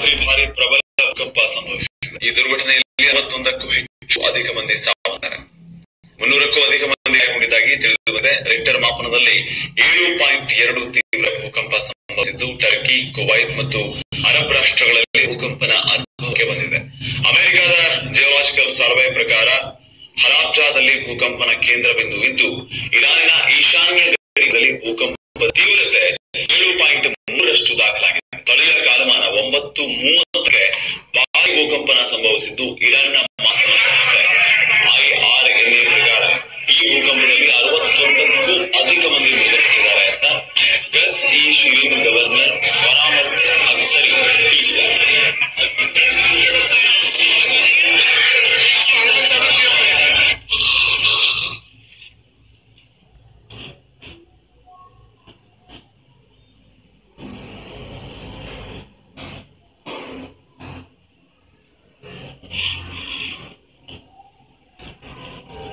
ರಾತ್ರಿ ಭಾರಿ ಪ್ರಬಲ ಭೂಕಂಪ ಸಂಭವಿಸಿದೆ ಈ ದುರ್ಘಟನೆಯಲ್ಲಿ ಅರವತ್ತೊಂದಕ್ಕೂ ಹೆಚ್ಚು ಅಧಿಕ ಮಂದಿ ಸಾವನ್ನಪ್ಪಿದ್ದಾರೆ ಮುನ್ನೂರಕ್ಕೂ ಅಧಿಕ ಮಂದಿ ಗಾಯಗೊಂಡಿದ್ದಾಗಿ ತಿಳಿದು ಬಂದಿದೆ ರಿಕ್ಟರ್ ಮಾಪನದಲ್ಲಿ ಏಳು ಪಾಯಿಂಟ್ ಎರಡು ತೀವ್ರ ಭೂಕಂಪ ಸಂಭವಿಸಿದ್ದು ಟರ್ಕಿ ಕುವೈತ್ ಮತ್ತು ಅರಬ್ ರಾಷ್ಟ್ರಗಳಲ್ಲಿ ಭೂಕಂಪನ ಅನುಭವಕ್ಕೆ ಬಂದಿದೆ ಅಮೆರಿಕದ ಜಿಯೋಲಾಜಿಕಲ್ ಸರ್ವೆ ಪ್ರಕಾರ ಹಲಾಬ್ಜಾದಲ್ಲಿ ಭೂಕಂಪನ ಕೇಂದ್ರ ಬಿಂದು ಇದ್ದು ಇರಾನಿನ ಈಶಾನ್ಯ ಗಡಿಯಲ್ಲಿ ಭೂಕಂಪದ ತೀವ್ರತೆ ಏಳು ಪಾಯಿಂಟ್ ಮೂರರಷ್ಟು ದಾಖಲಾಗಿದೆ ಸ್ಥಳೀಯ ಕಾಲಮಾನ ಒಂಬತ್ತು ಮೂವತ್ತಕ್ಕೆ ಭಾರಿ ಭೂಕಂಪನ ಸಂಭವಿಸಿದ್ದು ಇರಾನ್ನ ಮಾಧ್ಯಮ ಸಂಸ್ಥೆ ಐಆರ್ಎನ್ಎ ಪ್ರಕಾರ ಈ ಭೂಕಂಪದಲ್ಲಿ ಅರವತ್ತೊಂದಕ್ಕೂ ಅಧಿಕ ಮಂದಿ